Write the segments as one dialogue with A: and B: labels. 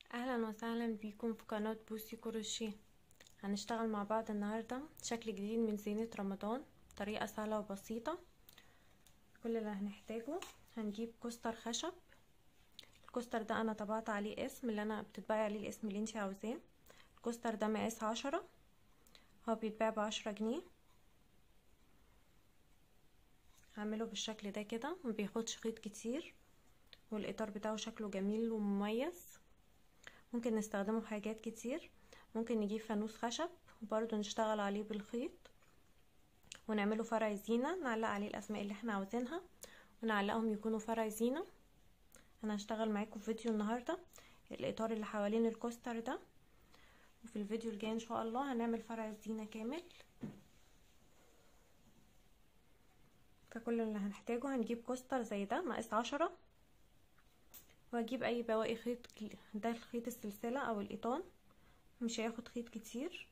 A: اهلا وسهلا بيكم في قناة بوسي كروشيه هنشتغل مع بعض النهاردة شكل جديد من زينة رمضان طريقة سهلة وبسيطة كل اللي هنحتاجه هنجيب كوستر خشب الكوستر ده انا طبعت عليه اسم اللي انا بتطبعي عليه الاسم اللي انتي عاوزاه الكوستر ده مقاس عشرة هو بيتباع بعشرة جنيه هعمله بالشكل ده كده مبياخدش خيط كتير والاطار بتاعه شكله جميل ومميز ممكن نستخدمه في حاجات كتير ممكن نجيب فانوس خشب وبرضه نشتغل عليه بالخيط ونعمله فرع زينة نعلق عليه الاسماء اللي احنا عاوزينها ونعلقهم يكونوا فرع زينة انا هشتغل معاكم في فيديو النهاردة الاطار اللي حوالين الكوستر ده وفي الفيديو الجاي ان شاء الله هنعمل فرع زينة كامل فكل اللي هنحتاجه هنجيب كوستر زي ده مقاس عشرة واجيب اي بواقي خيط ده خيط السلسلة او الايطان مش هياخد خيط كتير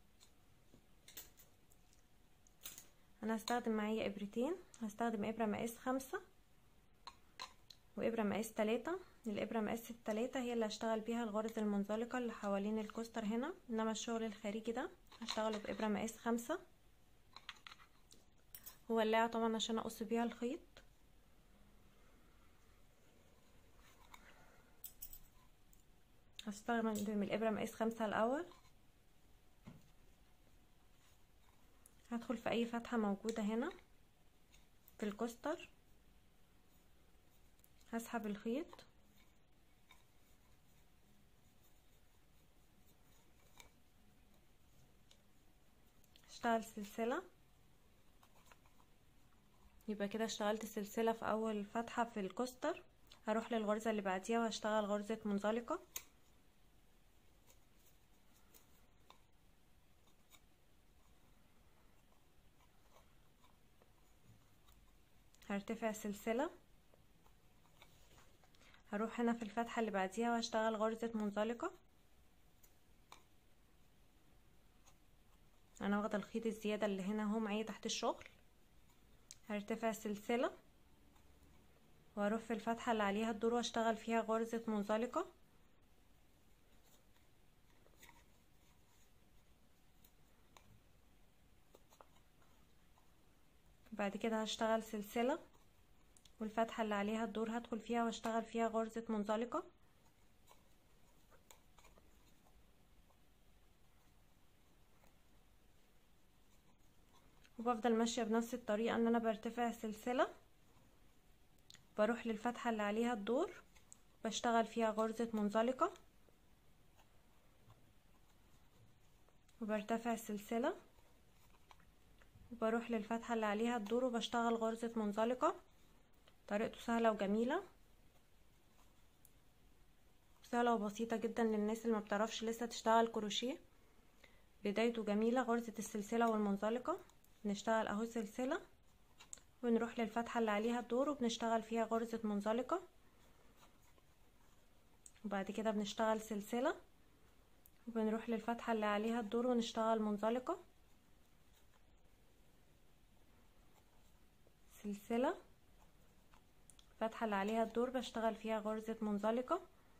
A: انا هستخدم معايا ابرتين هستخدم ابرة مقاس خمسة وابرة مقاس تلاتة الابرة مقاس التلاتة هي اللي هشتغل بيها الغرز المنزلقة اللي حوالين الكوستر هنا انما الشغل الخارجي ده هشتغله بابرة مقاس خمسة وولاعة طبعا عشان اقص بيها الخيط هستخدم الابرة مقاس خمسة الاول هدخل في اي فتحة موجودة هنا في الكوستر هسحب الخيط اشتغل سلسلة يبقى كده اشتغلت سلسلة في اول فتحة في الكوستر هروح للغرزة اللي بعديها وهشتغل غرزة منزلقة هرتفع سلسلة هروح هنا في الفتحة اللي بعديها وهشتغل غرزة منزلقة انا واخدة الخيط الزيادة اللي هنا اهو معايا تحت الشغل هرتفع سلسلة واروح في الفتحة اللي عليها الدور واشتغل فيها غرزة منزلقة بعد كده هشتغل سلسلة والفتحة اللي عليها الدور هدخل فيها واشتغل فيها غرزة منزلقة وبفضل ماشية بنفس الطريقة ان انا برتفع سلسلة بروح للفتحة اللي عليها الدور بشتغل فيها غرزة منزلقة وبرتفع سلسلة وبروح للفتحة اللي عليها الدور وبشتغل غرزة منزلقة طريقته سهلة وجميلة سهلة وبسيطة جدا للناس اللي ما بتعرفش لسه تشتغل كروشيه بدايته جميلة غرزة السلسلة والمنزلقة نشتغل اهو سلسلة ونروح للفتحة اللي عليها الدور وبنشتغل فيها غرزة منزلقة وبعد كده بنشتغل سلسلة وبنروح للفتحة اللي عليها الدور ونشتغل منزلقة سلسلة الفتحة اللي عليها الدور بشتغل فيها غرزة منزلقة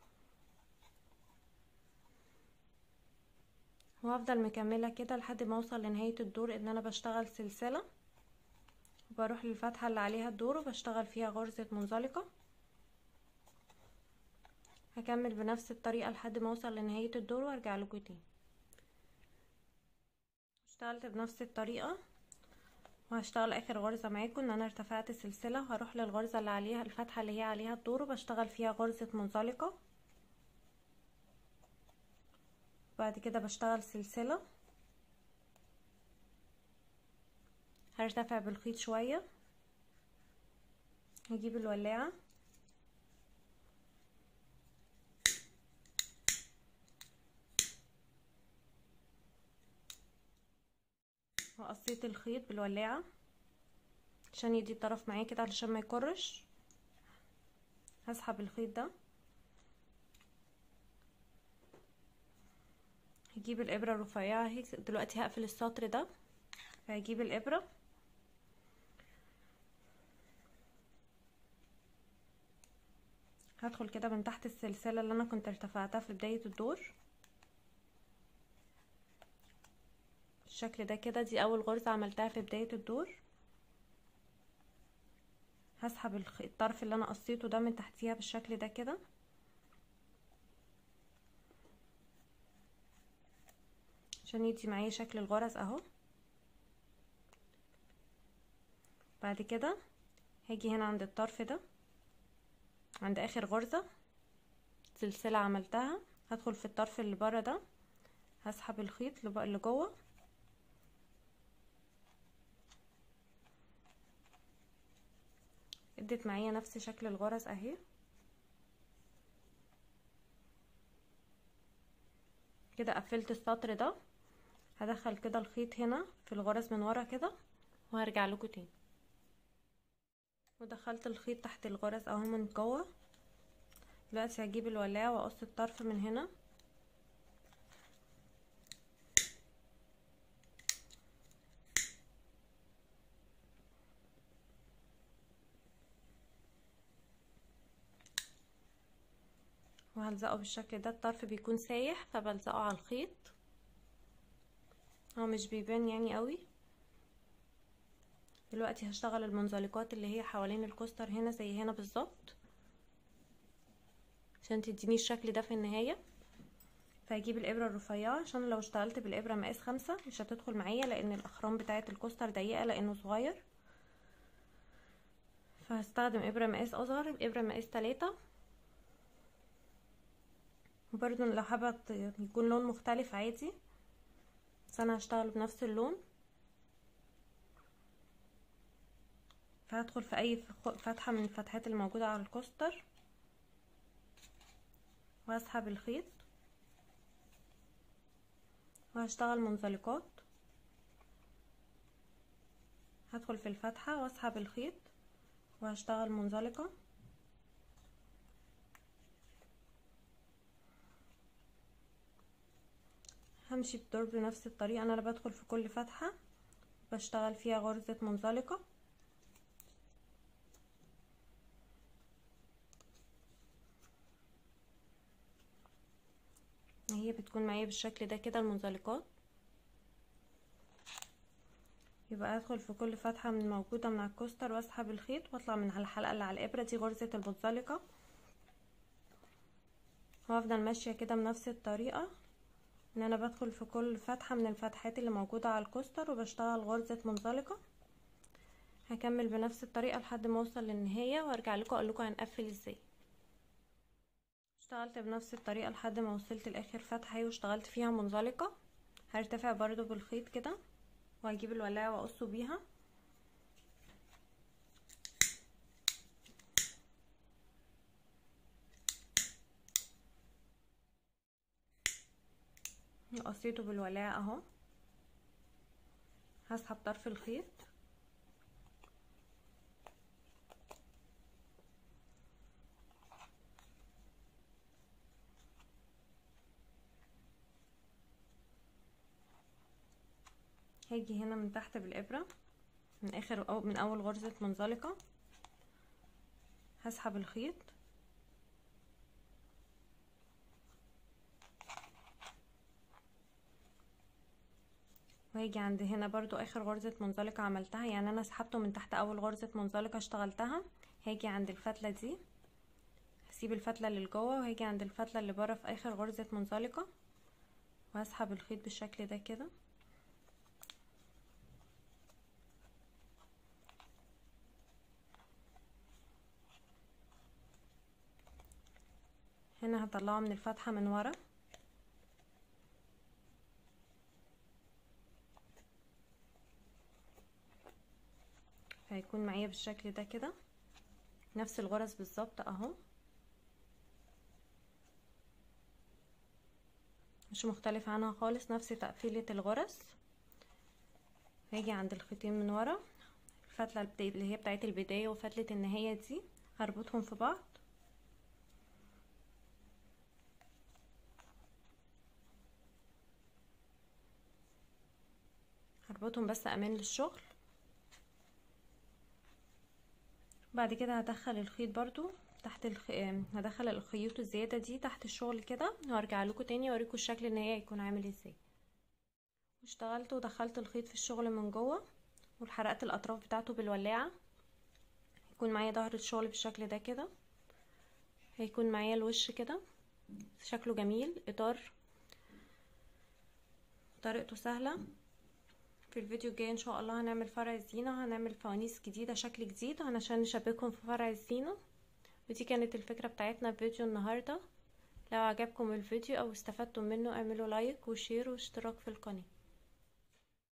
A: وهفضل مكملة كده لحد ما اوصل لنهاية الدور ان انا بشتغل سلسلة وبروح للفتحة اللي عليها الدور وبشتغل فيها غرزة منزلقة هكمل بنفس الطريقة لحد ما اوصل لنهاية الدور وارجع لكم تاني اشتغلت بنفس الطريقة وهشتغل اخر غرزة معاكم ان انا ارتفعت سلسلة وهروح للغرزة اللي عليها الفتحة اللي هي عليها الدور وبشتغل فيها غرزة منزلقة بعد كده بشتغل سلسلة هرتفع بالخيط شوية هجيب الولاعة وقصيت الخيط بالولاعة عشان يدي الطرف معايا كده علشان ما يكرش هسحب الخيط ده هجيب الابرة الرفيعة اهي دلوقتي هقفل السطر ده فهجيب الابرة هدخل كده من تحت السلسلة اللي انا كنت ارتفعتها في بداية الدور بالشكل ده كده دي اول غرزة عملتها في بداية الدور هسحب الطرف اللي انا قصيته ده من تحتيها بالشكل ده كده عشان يدي معايا شكل الغرز اهو بعد كده هاجي هنا عند الطرف ده عند اخر غرزة سلسلة عملتها هدخل في الطرف اللي برا ده هسحب الخيط اللي جوه ادت معايا نفس شكل الغرز اهي كده قفلت السطر ده هدخل كده الخيط هنا في الغرز من ورا كده وهرجع لكم تاني ودخلت الخيط تحت الغرز اهو من جوه دلوقتي هجيب الولاعة واقص الطرف من هنا وهلزقه بالشكل ده الطرف بيكون سايح فبلزقه على الخيط هو مش بيبان يعني قوي دلوقتي هشتغل المنزلقات اللي هي حوالين الكوستر هنا زي هنا بالظبط عشان تديني الشكل ده في النهاية فهجيب الابرة الرفيعة عشان لو اشتغلت بالابرة مقاس خمسة مش هتدخل معايا لان الاخرام بتاعة الكوستر ضيقة لانه صغير فهستخدم ابرة مقاس اصغر ابرة مقاس تلاتة وبرده لو حابة يكون لون مختلف عادي بس انا هشتغل بنفس اللون فهدخل في اي فتحة من الفتحات الموجودة على الكوستر واسحب الخيط وهشتغل منزلقات هدخل في الفتحة واسحب الخيط وهشتغل منزلقة همشي بالدور بنفس الطريقة انا بدخل في كل فتحة بشتغل فيها غرزة منزلقة هي بتكون معايا بالشكل ده كده المنزلقات يبقى ادخل في كل فتحة من موجودة من على الكوستر واسحب الخيط واطلع من على الحلقة اللي على الابرة دي غرزة المنزلقة وافضل ماشية كده بنفس الطريقة ان انا بدخل في كل فتحة من الفتحات اللي موجودة على الكوستر وبشتغل غرزة منزلقة هكمل بنفس الطريقة لحد ما اوصل للنهاية وارجع لكم اقول لكم هنقفل ازاي اشتغلت بنفس الطريقة لحد ما وصلت لاخر فتحة اهي واشتغلت فيها منزلقة هرتفع برضو بالخيط كده وهجيب الولاعة واقصه بيها قصيته بالولاعة اهو هسحب طرف الخيط هاجي هنا من تحت بالابرة من اخر أو من اول غرزة منزلقة هسحب الخيط وهاجي عند هنا برضو اخر غرزة منزلقة عملتها يعني انا سحبته من تحت اول غرزة منزلقة اشتغلتها هاجي عند الفتلة دي هسيب الفتلة اللي جوه وهاجي عند الفتلة اللي بره في اخر غرزة منزلقة وهسحب الخيط بالشكل ده كده هنا هطلعه من الفتحة من ورا هيكون معايا بالشكل ده كده نفس الغرز بالظبط اهو مش مختلف عنها خالص نفس تقفيلة الغرز هاجي عند الخيطين من ورا الفتلة اللي هي بتاعت البداية وفتلة النهاية دي هربطهم في بعض هربطهم بس امان للشغل بعد كده هدخل الخيط برضو تحت الخ... هدخل الخيوط الزياده دي تحت الشغل كده وارجع لكم تاني اوريكم الشكل النهائي هيكون عامل ازاي واشتغلت ودخلت الخيط في الشغل من جوه وحرقت الاطراف بتاعته بالولاعه يكون معايا ظهر الشغل بالشكل ده كده هيكون معايا الوش كده شكله جميل اطار طريقته سهله في الفيديو الجاي ان شاء الله هنعمل فرع الزينه هنعمل فوانيس جديده شكل جديد علشان نشبكهم في فرع الزينه ودي كانت الفكره بتاعتنا في فيديو النهارده لو عجبكم الفيديو او استفدتم منه اعملوا لايك وشير واشتراك في القناه